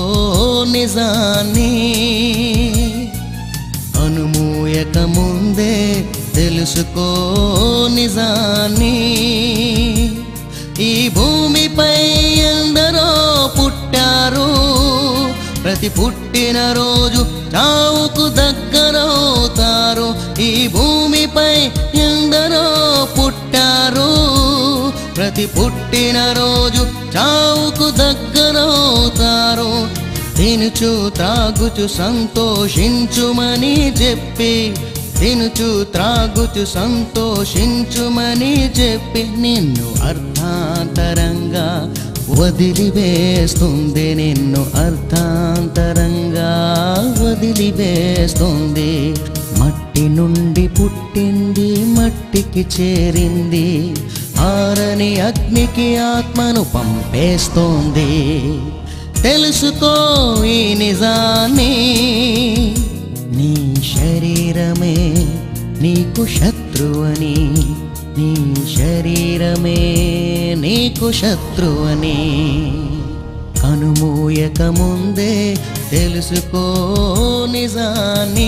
నిజాన్ని అనుమూయక ముందే తెలుసుకో నిజాన్ని ఈ భూమిపై ఎందరో పుట్టారు ప్రతి పుట్టిన రోజు చావుకు దగ్గరవుతారు ఈ భూమిపై ఎందరో పుట్టారు ప్రతి పుట్టిన రోజు చావుకు దగ్గరవుతారు తినుచు త్రాగుచు సంతోషించుమని చెప్పి తినుచు త్రాగుచు సంతోషించుమని చెప్పి నిన్ను అర్థాంతరంగా వదిలివేస్తుంది నిన్ను అర్థాంతరంగా వదిలివేస్తుంది మట్టి నుండి పుట్టింది మట్టికి చేరింది ఆరని అగ్నికి ఆత్మను పంపేస్తోంది తెలుసుకో ఈ నిజాన్ని నీ శరీరమే నీకు శత్రువని నీ శరీరమే నీకు శత్రువని కనుమూయక ముందే తెలుసుకో నిజాన్ని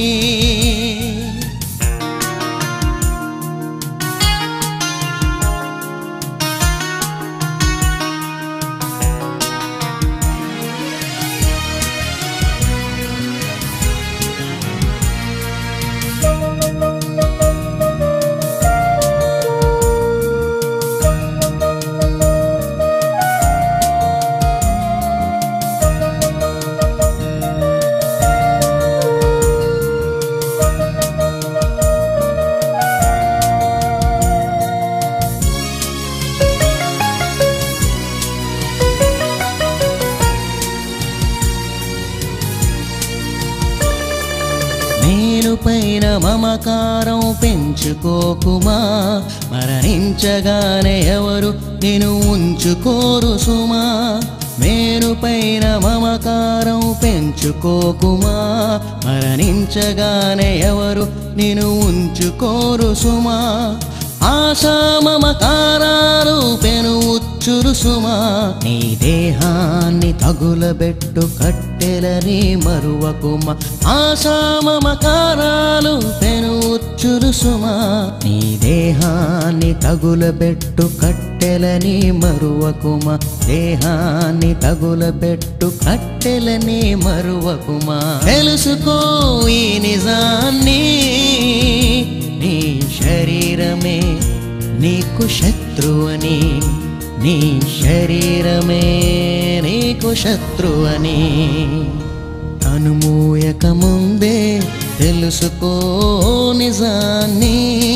నేను పైన మమకారం పెంచుకోకుమా మరణించగానే ఎవరు నేను ఉంచుకోరు సుమా మేను పైన మమకారం పెంచుకోకుమా మరణించగానే ఎవరు నేను ఉంచుకోరు సుమా ఆశా మమకారాలు పెను ఉచ్చురు సుమా నీ దేహాన్ని తగులబెట్టు కట్టెలని మరువకుమా ఆశా మమకారాలు పెను ఉచ్చురు సుమా నీ దేహాన్ని తగులబెట్టు కట్టెలని మరువకుమా దేహాన్ని తగులబెట్టు కట్టెలని మరువకుమా తెలుసుకో ఈ నిజాన్ని నీ శరీరమే నీకు శత్రువని నీ శరీరమే నీకు శత్రువని అనుమూయక ముందే తెలుసుకో నిజాన్ని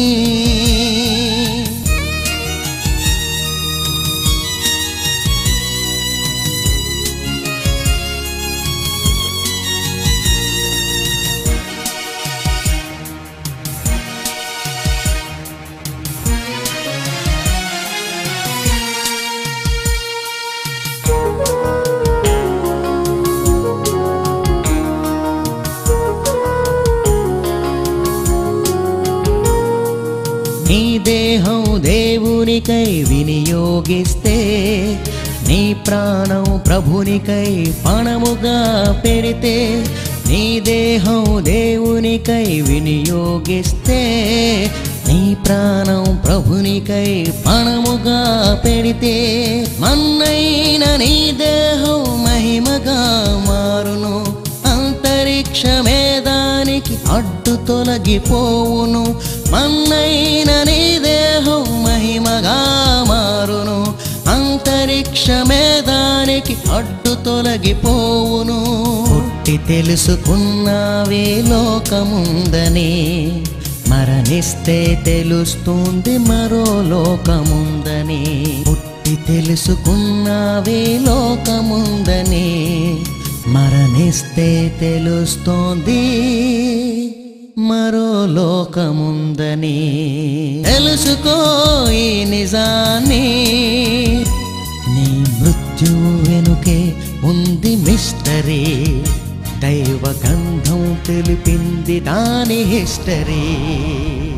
నీ దేహం దేవునికై వినియోగిస్తే నీ ప్రాణం ప్రభునికై పణముగా పెడితే నీ దేహం దేవునికై వినియోగిస్తే నీ ప్రాణం ప్రభునికై పణముగా పెడితే మన్నైన నీ దేహం మహిమగా మారును అంతరిక్షమే దానికి అడ్డు తొలగిపోవును మన్నైన నీ దేహం మహిమగా మారును అంతరిక్షమే దానికి అడ్డు తొలగిపోవును పుట్టి తెలుసుకున్నావే లోకముందని మరణిస్తే తెలుస్తుంది మరో లోకముందని పుట్టి తెలుసుకున్నావే లోకముందని మరణిస్తే తెలుస్తోంది మరో లోకముందని తెలుసుకో ఈ నిజాన్ని నీ మృత్యువు వెనుకే ఉంది మిస్టరీ దైవ గంధం తెలిపింది దాని హిస్టరీ